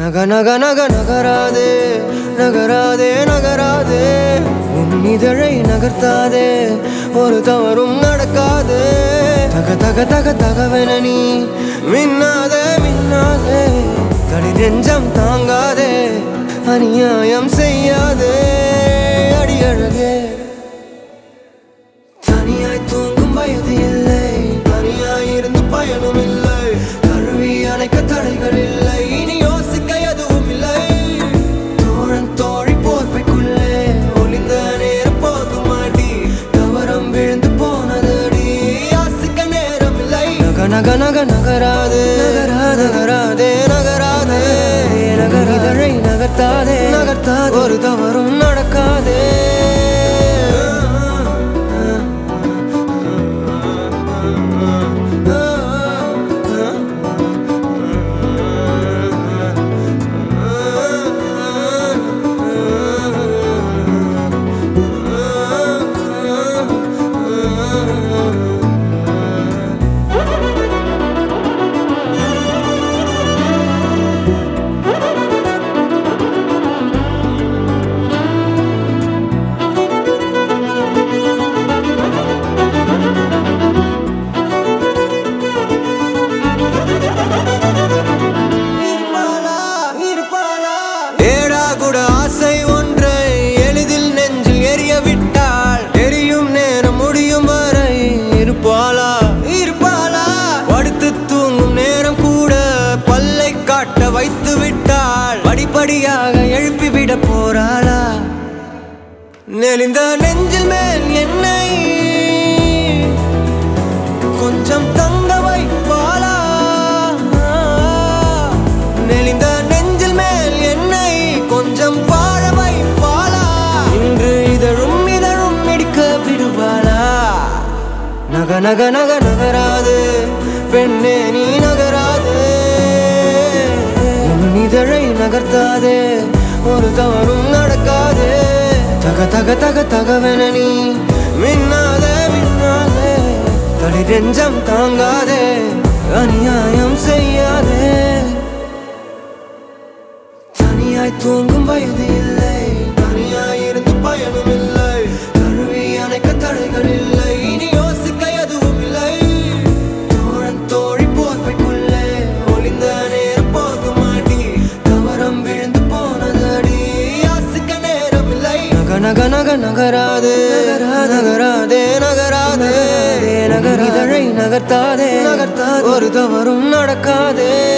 நக நக நக நகராதே நகராதே நகராதே உன் இதழை நகர்த்தாதே ஒரு தவறும் நடக்காதே தக தக தக தகவென நீ மின்னாதே மின்னாதே தடி நெஞ்சம் தாங்காதே அநியாயம் செய்யாதே அடியழகே தனியாய் தூங்கும் வயது இல்லை தனியாய் இருந்து பயனும் இல்லை தழுவி அணைக்க தடைகள் இல்லை இனி யோசிக்க எதுவும் இல்லை தோழன் தோழி போர்வைக்குள்ளே ஒளிந்த நேரம் போதும் மாடி கவரம் விழுந்து போனதடி யாசிக்க நேரம் இல்லை நக நக நக நகராதே நகராதே நகராதே நகர் இதழை நகர்த்தாதே நகர்த்தாதே ஒரு தவறும் நடக்காதே ஏடா கூட ஆசை ஒன்றை எளிதில் நெஞ்சில் எரிய விட்டாள் எரியும் நேரம் முடியும் வரை இருப்பாளா இருப்பாளா படுத்து தூங்கும் நேரம் கூட பல்லை காட்ட வைத்து விட்டாள் படிப்படியாக எழுப்பி விட போறாளா நெளிந்த நெஞ்சில் மேல் என்னை கொஞ்சம் தங்க வைப்பாளா நெளிந்த நெஞ்சில் மேல் என்னை கொஞ்சம் வாழ வைப்பாளா இன்று இதழும் இதழும் மிடிக்க விடுவாளா நக நக நக நகராது பெண்ணே நீ நகராது உன் இதழை நகர்த்தாதே ஒரு தவறும் நடக்காதே தக தக தக தகவென நீ மின்னாதே மின்னாதே தடி நெஞ்சம் தாங்காதே அநியாயம் செய்யாதே தனியாய் தூங்கும் வயது இல்லை தனியாய் இருந்து பயனும் இல்லை தழுவி அணைக்க தடைகள் இல்லை இனி யோசிக்க எதுவும் இல்லை தோழன் தோழி போர்வைக்குள்ளே ஒளிந்த நேரம் போதும் மாட்டி கவரம் விழுந்து போனதடி யாசிக்க நேரம் இல்லை நக நக நக நகராதே நகராதே நகராதே நகர் இதழை நகர்த்தாதே நகர்த்தாதே ஒரு தவறும் நடக்காதே